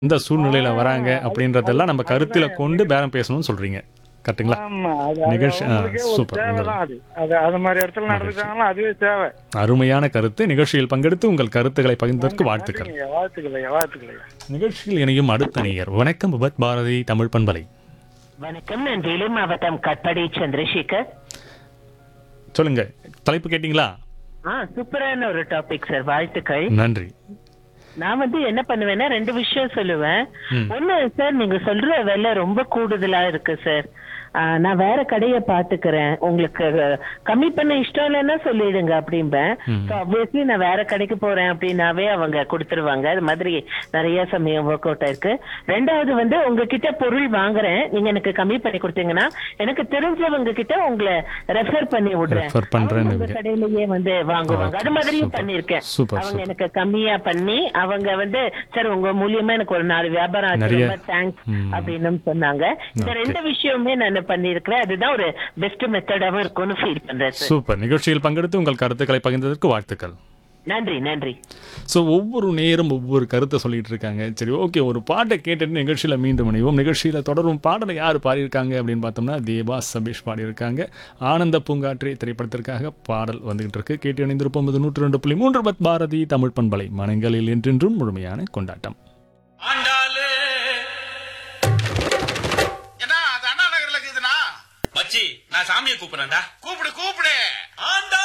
எந்த சூழ்நிலையில வராங்க அப்படின்றதெல்லாம் நம்ம கருத்துல கொண்டு பேரம் பேசணும்னு சொல்றீங்க கரெக்ட்டுங்களா ஆமா அது அது நிகழ்ச்சி- ஆ, அவங்களுக்கே ஒரு சூப்பர். தேவைதான் அது அது அது மாதிரி இடத்துல நடந்துட்டாங்கன்னா அதுவே தேவை அருமையான கருத்து நிகழ்ச்சியில் பங்கெடுத்து உங்கள் கருத்துக்களை பகிர்ந்ததற்கு வாழ்த்துக்கள் நன்றிங்க, வாழ்த்துக்களையா வாழ்த்துக்களையா நிகழ்ச்சியில் இணையும் அடுத்த நேயர் வணக்கம் விபத் பாரதி தமிழ் பண்பலை வணக்கம் நான் வேலூர் மாவட்டம் கட்படி சந்திரசேகர் சொல்லுங்க தலைப்பு கேட்டீங்களா ஆ சூப்பரான ஒரு டாபிக் சார் வாழ்த்துக்கள் நன்றி நான் வந்து என்ன பண்ணுவேன்னா ரெண்டு விஷயம் சொல்லுவேன் ம். ஒண்ணு சார் நீங்க சொல்ற விலை ரொம்ப கூடுதலா இருக்கு சார் ஆ, நான் வேற கடைய பாத்துக்கிறேன் உங்களுக்கு அஹ், கம்மி பண்ண இஷ்டம் இல்லைன்னா சொல்லிடுங்க அப்படிம்பேன் ம். ஆப்வியஸ்லி நான் வேற கடைக்கு போறேன் அப்படின்னாவே அவங்க கொடுத்துருவாங்க அது மாதிரி நிறைய சமயம் ஒர்க் அவுட் ஆயிருக்கு ரெண்டாவது வந்து உங்ககிட்ட பொருள் வாங்குறேன் நீங்க எனக்கு கம்மி பண்ணி கொடுத்தீங்கன்னா எனக்கு தெரிஞ்சவங்க கிட்ட உங்களை ரெஃபர் பண்ணி விடுறேன் Refer பண்றேன்னு அவங்க உங்க கடையிலேயே வந்து வாங்குவாங்க அது மாதிரியும் Super. பண்ணிருக்கேன் Super, அவங்க super. எனக்கு கம்மியா பண்ணி அவங்க வந்து சார் உங்க மூலியமா எனக்கு ஒரு நாலு வியாபாரம் ஆச்சு நிறைய- ரொம்ப தேங்க்ஸ் ம். அப்படின்னு சொன்னாங்க இந்த Okay. ரெண்டு விஷயமுமே நான் பண்ணிருக்கிறேன் அதுதான் ஒரு பெஸ்ட் மெத்தடாவும் இருக்கும்னு ஃபீல் பண்றேன் சார் சூப்பர் நிகழ்ச்சியில் பங்கெடுத்து உங்கள் கருத்துக்களை பகிர்ந்ததற்கு வாழ்த்துக்கள் நன்றி நன்றி ஸோ ஒவ்வொரு நேரம் ஒவ்வொரு கருத்தை சொல்லிட்டு இருக்காங்க சரி ஓகே ஒரு பாட்டை கேட்டுட்டு நிகழ்ச்சியில் மீண்டும் இணைவோம் நிகழ்ச்சியில் தொடரும் பாடலை யார் பாடியிருக்காங்க அப்படின்னு பார்த்தோம்னா தேவா சபீஷ் பாடியிருக்காங்க ஆனந்த பூங்காற்றி திரைப்படத்திற்காக பாடல் வந்துகிட்டு இருக்கு கேட்டு இணைந்திருப்போம் இது நூற்றி ரெண்டு புள்ளி மூன்று பத் பாரதி தமிழ் பண்பலை மனங்களில் என்றென்றும் முழுமையான கொண்டாட்டம் ஆண்டாளு என்ன அது அண்ணா நகர்ல இருக்குதுண்ணா மச்சி நான் சாமியை கூப்பிடுறேன்டா கூப்பிடு கூப்பிடு